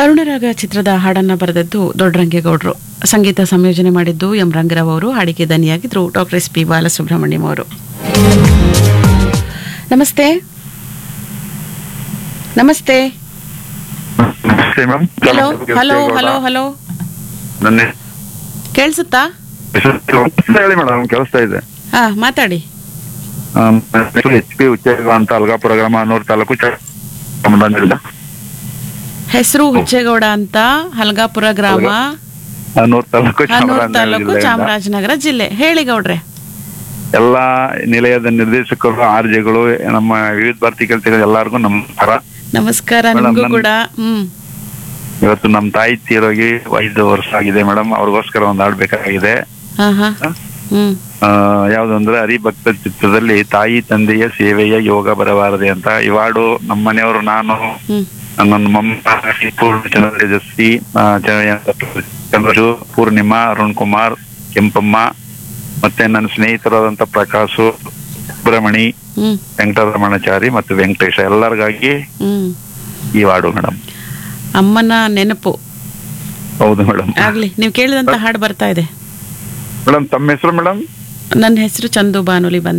ಅರುಣರಾಗ ಚಿತ್ರದ ಹಾಡನ್ನ ಬರೆದದ್ದು ದೊಡ್ಡರಂಗೇಗೌಡರು ಸಂಗೀತ ಸಂಯೋಜನೆ ಮಾಡಿದ್ದು ಎಂ ರಂಗರಾವ್ ಅವರು ಹಾಡಿಗೆ ದನಿಯಾಗಿದ್ರು ಡಾಕ್ಟರ್ ಎಸ್ ಪಿ ಬಾಲಸುಬ್ರಹ್ಮಣ್ಯಂ ಅವರು ನಮಸ್ತೆ ನಮಸ್ತೆ ನಮಸ್ತೆ ma'am hello hello hello hello ನನ್ನ ಕೇಳಿಸುತ್ತಾ ಹೆಸರು ಹೇಳಿ ಮೇಡಮ್ ಕೇಳಿಸ್ತಾ ಇದೆ ಹಾ ಮಾತಾಡಿ ಎಚ್ ಪಿ ಉಚ್ಚೇಗ ಅಂತ ಅಲ್ಗಾಪುರ ಗ್ರಾಮ ಅನ್ನೂರು ತಾಲೂಕು ಚಾಮರಾಜನಗರ ಹೆಸರು ಹುಚ್ಚೇಗೌಡ ಅಂತ ಹಲ್ಗಾಪುರ ಗ್ರಾಮ ಅನ್ನೂರು ತಾಲೂಕು ಹನ್ನೂರು ತಾಲೂಕು ಚಾಮರಾಜನಗರ ಜಿಲ್ಲೆಯಿಂದ. ಚಾಮರಾಜನಗರ ಜಿಲ್ಲೆ ಹೇಳಿ ಗೌಡ್ರೆ ಎಲ್ಲ ನಿಲಯದ ನಿರ್ದೇಶಕರು ಆರ್ಜೆಗಳು ನಮ್ಮ ವಿವಿಧ ಭಾರತಿ ಕೆಲಸಗಳು ಎಲ್ಲರಿಗೂ ನಮಸ್ಕಾರ ನಮಸ್ಕಾರ ಮೇಡಮ್, ನಿಮ್ಗೂ ನನ್- ಕೂಡ ಹ್ಮ್ ಇವತ್ತು ನಮ್ಮ ತಾಯಿ ತೀರೋಗಿ ಐದು ವರ್ಷ ಆಗಿದೆ ಮೇಡಮ್ ಅವ್ರಿಗೋಸ್ಕರ ಒಂದು ಹಾಡ್ಬೇಕಾಗಿದೆ ಹಾ ಹಾ ಹ್ಮ್ ಆ, ಯಾವ್ದು ಅಂದ್ರೆ ಹರಿಭಕ್ತ ಚಿತ್ರದಲ್ಲಿ ತಾಯಿ ತಂದೆಯ ಸೇವೆಯ ಯೋಗ ಬರಬಾರದೆ ಅಂತ ಈ ಹಾಡು ನಮ್ಮ ಮನೆಯವರು ನಾನು ಹ್ಮ್ ನನ್ನ ಮೊಮ್ಮ ಪೂರ್ಣ ಚಂದ್ರ ತೇಜಸ್ವಿ ಆ, ಚ- ಚಂದ್ರಜು ಪೂರ್ಣಿಮಾ ಅರುಣ್ ಕುಮಾರ್ ಕೆಂಪಮ್ಮ ಮತ್ತೆ ನನ್ನ ಸ್ನೇಹಿತರಾದಂತ ಪ್ರಕಾಶು ಸುಬ್ರಮಣಿ ಹ್ಮ್ ವೆಂಕಟರಮಣಾಚಾರಿ ಮತ್ತು ವೆಂಕಟೇಶ ಎಲ್ಲರಿಗಾಗಿ ಹ್ಮ್ ಈ ಹಾಡು ಮೇಡಮ್ ಅಮ್ಮನ ನೆನಪು ಹೌದು ಮೇಡಮ್ ಆಗ್ಲಿ ನೀವು ಕೇಳಿದಂತ ಹಾಡು ಬರ್ತಾ ಇದೆ ಮೇಡಮ್ ತಮ್ಮ ಹೆಸರು ಮೇಡಮ್ ನನ್ನ ಹೆಸರು ಚಂದು ಬಾನುಲಿ ಬಂದ